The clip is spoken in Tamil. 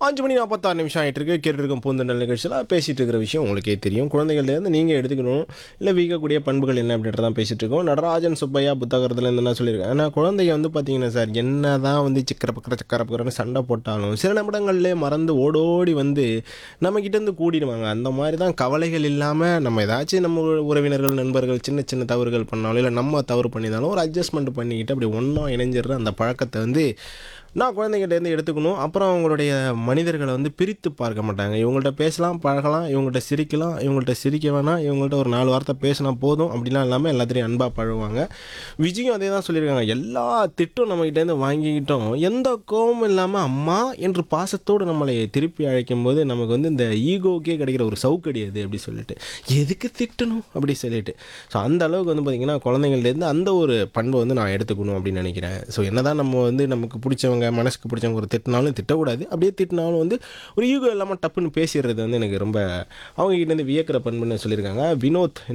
அஞ்சு மணி நாற்பத்தாறு நிமிஷம் ஆகிட்டு இருக்கு கேட்டுருக்கும் பூந்தண்டல் நிகழ்ச்சியில் பேசிகிட்டு இருக்கிற விஷயம் உங்களுக்கே தெரியும் குழந்தைகள்லேருந்து நீங்கள் எடுத்துக்கணும் இல்லை வீக்கக்கூடிய பண்புகள் என்ன அப்படின்றத தான் பேசிகிட்டு இருக்கோம் நடராஜன் சுப்பையா புத்தகத்துலேருந்து என்ன சொல்லியிருக்காங்க ஆனால் குழந்தைங்க வந்து பார்த்தீங்கன்னா சார் என்ன தான் வந்து சிக்கர பக்கர சக்கர பக்கரன்னு சண்டை போட்டாலும் சில நிமிடங்கள்லேயே மறந்து ஓடோடி வந்து நம்மக்கிட்டேருந்து கூடிடுவாங்க அந்த மாதிரி தான் கவலைகள் இல்லாமல் நம்ம ஏதாச்சும் நம்ம உறவினர்கள் நண்பர்கள் சின்ன சின்ன தவறுகள் பண்ணாலும் இல்லை நம்ம தவறு பண்ணினாலும் ஒரு அட்ஜஸ்ட்மெண்ட் பண்ணிக்கிட்டு அப்படி ஒன்றா இணைஞ்சிடுற அந்த பழக்கத்தை வந்து நான் குழந்தைகிட்டேருந்து எடுத்துக்கணும் அப்புறம் அவங்களுடைய மனிதர்களை வந்து பிரித்து பார்க்க மாட்டாங்க இவங்கள்ட்ட பேசலாம் பழகலாம் இவங்கள்ட்ட சிரிக்கலாம் இவங்கள்ட்ட சிரிக்க வேணாம் இவங்கள்ட்ட ஒரு நாலு வார்த்தை பேசினா போதும் அப்படிலாம் இல்லாமல் எல்லாத்தையும் அன்பாக பழகுவாங்க விஜயும் அதே தான் சொல்லியிருக்காங்க எல்லா திட்டும் நம்மகிட்டேருந்து வாங்கிக்கிட்டோம் எந்த கோபமும் இல்லாமல் அம்மா என்று பாசத்தோடு நம்மளை திருப்பி அழைக்கும் போது நமக்கு வந்து இந்த ஈகோக்கே கிடைக்கிற ஒரு சவுக்கடி அது அப்படி சொல்லிட்டு எதுக்கு திட்டணும் அப்படி சொல்லிட்டு ஸோ அந்த அளவுக்கு வந்து பார்த்திங்கன்னா குழந்தைங்கள்லேருந்து அந்த ஒரு பண்பை வந்து நான் எடுத்துக்கணும் அப்படின்னு நினைக்கிறேன் ஸோ என்னதான் நம்ம வந்து நமக்கு பிடிச்சவங்க மனசுக்கு பிடிச்சவங்க ஒரு திட்டினாலும் திட்டக்கூடாது அப்படியே திட்டினாலும் வந்து ஒரு ஈகோ இல்லாமல் டப்புன்னு பேசிடுறது வந்து எனக்கு ரொம்ப அவங்க கிட்ட இருந்து வியக்கிற பண்புன்னு சொல்லியிருக்காங்க வினோத்